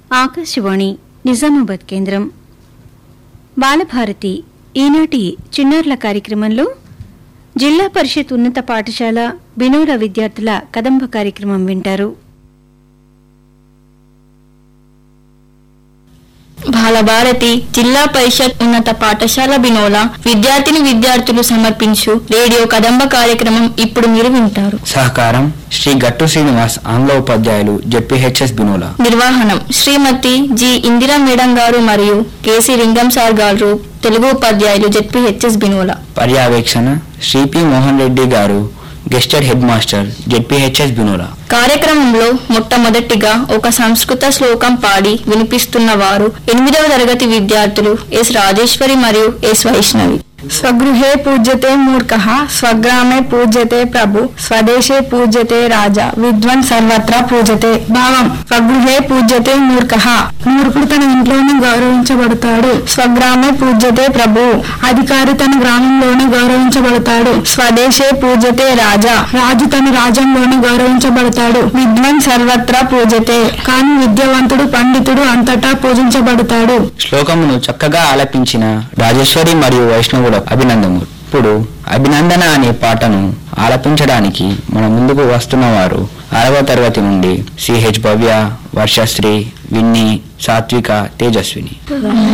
ఆకాశవాణి నిజామాబాద్ కేంద్రం బాలభారతి ఈనాటి చిన్నారుల కార్యక్రమంలో జిల్లా పరిషత్ ఉన్నత పాఠశాల బినోర విద్యార్థుల కదంబ కార్యక్రమం వింటారు బాలభారతి జిల్లా పరిషత్ ఉన్నత పాఠశాల బినోల విద్యార్థిని విద్యార్థులు సమర్పించు రేడియో కదంబ కార్యక్రమం ఇప్పుడు మీరు వింటారు సహకారం శ్రీ గట్టు శ్రీనివాస్ ఆంగ్ల ఉపాధ్యాయులు జెడ్పీహెచ్ఎస్ బినోలా నిర్వహణం శ్రీమతి జి ఇందిరా మేడం గారు మరియు కేసీ లింగం సార్ గారు తెలుగు ఉపాధ్యాయులు జెడ్పీహెచ్ఎస్ బినోల పర్యవేక్షణ శ్రీ పి మోహన్ రెడ్డి గారు gazetted head master ZPHS Binola కార్యక్రమంలో మొట్టమొదటిగా ఒక సంస్కృత శ్లోకం పాడి వినిపిస్తున్న వారు ఎనిమిదవ తరగతి విద్యార్థులు ఎస్ రాజేశ్వరి మరియు ఎస్ వైష్ణవి స్వగృహే పూజ్యతే మూర్ఖ స్వగ్రామే పూజ్యతే ప్రభు స్వదేశే పూజ్యతే రాజా విద్వన్ సర్వత్రా పూజతే భావం స్వగృహే పూజ్యతే మూర్ఖ మూర్ఖుడు తన ఇంట్లోనే గౌరవించబడతాడు స్వగ్రామే పూజ్యతే ప్రభు అధికారి తన గ్రామంలోనే గౌరవించబడతాడు స్వదేశే పూజ్యతే రాజా రాజు తన రాజ్యంలోనే గౌరవించబడతాడు విద్వన్ సర్వత్రా పూజతే కానీ విద్యావంతుడు పండితుడు అంతటా పూజించబడతాడు శ్లోకమును చక్కగా ఆలపించిన రాజేశ్వరి మరియు వైష్ణవులకు అభినందనలు ఇప్పుడు అభినందన అనే పాటను ఆలపించడానికి మన ముందుకు వస్తున్నవారు ఆరవ తరగతి నుండి సిహెచ్ భవ్య వర్షశ్రీ విన్ని సాత్విక తేజస్విని